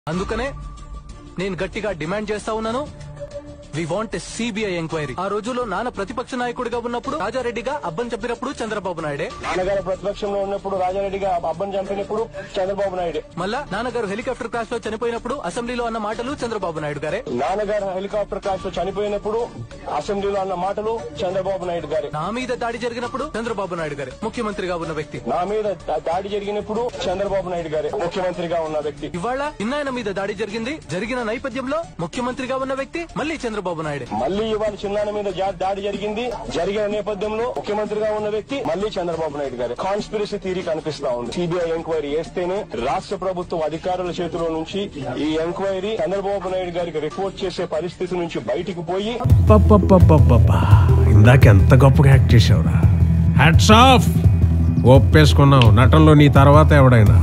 అందుకనే నేను గట్టిగా డిమాండ్ చేస్తా ఉన్నాను వి వాంట్ సిబిఐ ఎంక్వైరీ ఆ రోజుల్లో నాన్న ప్రతిపక్ష నాయకుడిగా ఉన్నప్పుడు రాజారెడ్డిగా అబ్బని చెప్పినప్పుడు చంద్రబాబు నాయుడే నాన్నగారు ప్రతిపక్షంలో ఉన్నప్పుడు రాజారెడ్డిగా అబ్బని చంపినప్పుడు చంద్రబాబు నాయుడు మళ్ళా నాన్నగారు హెలికాప్టర్ క్రాష్ లో చనిపోయినప్పుడు అసెంబ్లీలో అన్న మాటలు చంద్రబాబు నాయుడు గారే నాన్నగారు హెలికాప్టర్ క్రాష్ లో చనిపోయినప్పుడు అసెంబ్లీలో అన్న మాటలు చంద్రబాబు నాయుడు గారి నా మీద దాడి జరిగినప్పుడు చంద్రబాబు నాయుడు గారే ముఖ్యమంత్రిగా ఉన్న వ్యక్తి నా మీద దా- దాడి జరిగినప్పుడు చంద్రబాబు నాయుడు గారి ముఖ్యమంత్రిగా ఉన్న వ్యక్తి ఇవాళ చిన్నాయన మీద దాడి జరిగింది జరిగిన నేపథ్యంలో ముఖ్యమంత్రిగా ఉన్న వ్యక్తి మళ్ళీ చంద్రబాబు నాయుడు మళ్ళీ ఇవాళ చిన్నాన్న మీద జా- దాడి జరిగింది జరిగిన నేపథ్యంలో ముఖ్యమంత్రిగా ఉన్న వ్యక్తి మళ్ళీ చంద్రబాబు నాయుడు గారు కాన్స్పిరసీ థీరీ కనిపిస్తా ఉంది సిబిఐ ఎంక్వైరీ వేస్తేనే రాష్ట్ర ప్రభుత్వం అధికారుల చేతిలో నుంచి ఈ ఎంక్వైరీ చంద్రబాబు నాయుడు గారికి రిపోర్ట్ చేసే పరిస్థితి నుంచి బయటికి పోయి పప్పపప్పపప్ప. ఇందాక ఎంత గొప్పగా యాక్ట్ చేసావురా హ్యాట్స్ ఆఫ్ ఒప్పేసుకున్నావు నటనలో నీ తర్వాత ఎవడైనా